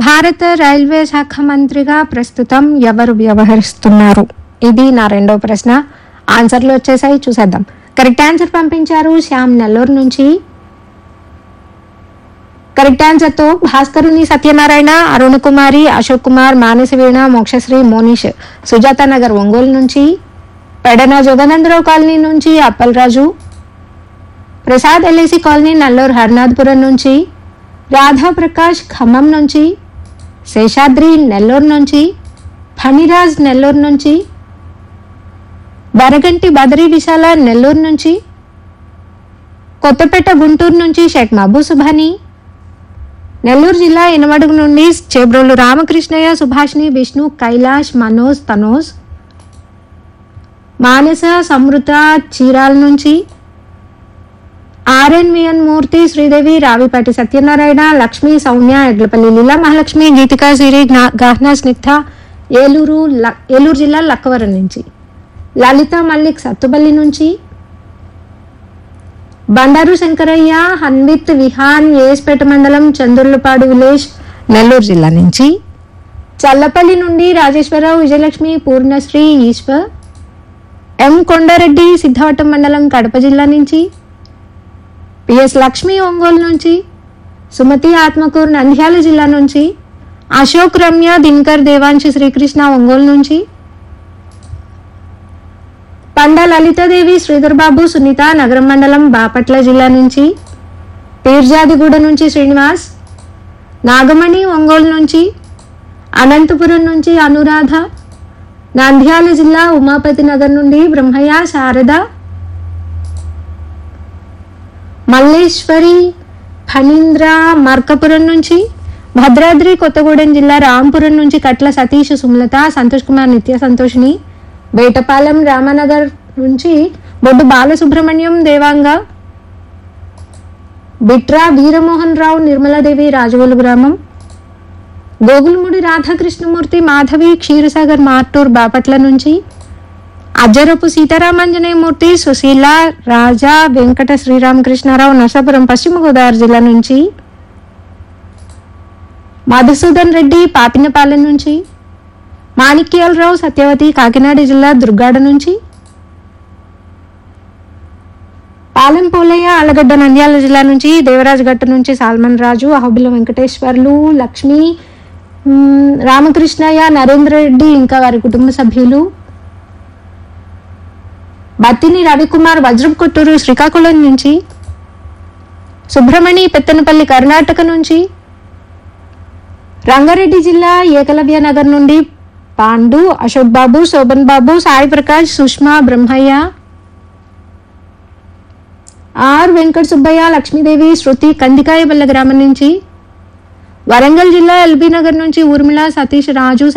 భారత రైల్వే శాఖ మంత్రిగా ప్రస్తుతం ఎవరు వ్యవహరిస్తున్నారు ఇది నా రెండో ప్రశ్న ఆన్సర్లు వచ్చేసాయి చూసేద్దాం కరెక్ట్ ఆన్సర్ పంపించారు శ్యామ్ నెల్లూరు నుంచి కరెక్ట్ ఆన్సర్ తో భాస్కరుని సత్యనారాయణ అరుణ్ కుమారి అశోక్ కుమార్ మానసవీణ మోక్షశ్రీ మోనిష్ సుజాత నగర్ ఒంగోలు నుంచి పెడన జగనందరావు కాలనీ నుంచి అప్పలరాజు ప్రసాద్ ఎల్ఐసి కాలనీ నల్లూరు హర్నాథ్పురం నుంచి రాధా ప్రకాష్ ఖమ్మం నుంచి శేషాద్రి నెల్లూరు నుంచి ఫణిరాజ్ నెల్లూరు నుంచి బరగంటి బదరి విశాల నెల్లూరు నుంచి కొత్తపేట గుంటూరు నుంచి షేక్ మహబూ సుభాని నెల్లూరు జిల్లా ఇనమడుగు నుండి చేబ్రోలు రామకృష్ణయ్య సుభాష్ని విష్ణు కైలాష్ మనోజ్ తనోజ్ మానస సమృత చీరాల నుంచి ఆర్ఎన్విఎన్ మూర్తి శ్రీదేవి రావిపాటి సత్యనారాయణ లక్ష్మి సౌమ్య ఎడ్లపల్లి లీలా మహాలక్ష్మి గీతికా సిరి జ్ఞా- గాహ్నా స్నిగ్ధ ఏలూరు ల- ఏలూరు జిల్లా లక్కవరం నుంచి లలిత మల్లిక్ సత్తుబల్లి నుంచి బండారు శంకరయ్య హన్విత్ విహాన్ ఏస్పేట మండలం చంద్రులపాడు విలేజ్ నెల్లూరు జిల్లా నుంచి చల్లపల్లి నుండి రాజేశ్వరరావు విజయలక్ష్మి పూర్ణశ్రీ ఈశ్వర్ ఎం కొండారెడ్డి సిద్ధవటం మండలం కడప జిల్లా నుంచి పిఎస్ లక్ష్మి ఒంగోలు నుంచి సుమతి ఆత్మకూరు నంద్యాల జిల్లా నుంచి అశోక్ రమ్య దినకర్ దేవాంశి శ్రీకృష్ణ ఒంగోలు నుంచి పండ లలితాదేవి శ్రీధర్ బాబు సునీత నగరం మండలం బాపట్ల జిల్లా నుంచి పీర్జాదిగూడ నుంచి శ్రీనివాస్ నాగమణి ఒంగోలు నుంచి అనంతపురం నుంచి అనురాధ నంద్యాల జిల్లా ఉమాపతి నగర్ నుండి బ్రహ్మయ్య శారద మల్లేశ్వరి ఫణీంద్ర మార్కపురం నుంచి భద్రాద్రి కొత్తగూడెం జిల్లా రాంపురం నుంచి కట్ల సతీష్ సుమలత సంతోష్ కుమార్ నిత్య సంతోషిని బేటపాలెం రామనగర్ నుంచి బొడ్డు బాలసుబ్రహ్మణ్యం దేవాంగ బిట్రా వీరమోహన్ రావు నిర్మలాదేవి రాజవోలు గ్రామం గోగులముడి రాధాకృష్ణమూర్తి మాధవి క్షీరసాగర్ మార్టూర్ బాపట్ల నుంచి అజ్జరపు సీతారామాంజనేయమూర్తి సుశీల రాజా వెంకట శ్రీరామకృష్ణారావు నరసాపురం పశ్చిమ గోదావరి జిల్లా నుంచి మధుసూదన్ రెడ్డి పాపినపాలెం నుంచి మాణిక్యాలరావు సత్యవతి కాకినాడ జిల్లా దుర్గాడ నుంచి పాలెం పోలయ్య ఆలగడ్డ నంద్యాల జిల్లా నుంచి దేవరాజగట్ట నుంచి సాల్మన్ రాజు అహబుల వెంకటేశ్వర్లు లక్ష్మి మ్, రామకృష్ణయ్య నరేంద్ర రెడ్డి ఇంకా వారి కుటుంబ సభ్యులు బత్తిని రవికుమార్ వజ్రపు కొట్టూరు శ్రీకాకుళం నుంచి సుబ్రమణి పెత్తనపల్లి కర్ణాటక నుంచి రంగారెడ్డి జిల్లా ఏకలవ్య నగర్ నుండి పాండు అశోక్ బాబు శోభన్ బాబు సాయి ప్రకాష్ సుష్మా బ్రహ్మయ్య ఆర్ వెంకట సుబ్బయ్య లక్ష్మీదేవి శృతి కందికాయబల్ల గ్రామం నుంచి వరంగల్ జిల్లా ఎల్బీ నగర్ నుంచి ఊర్మిళ సతీష్ రాజు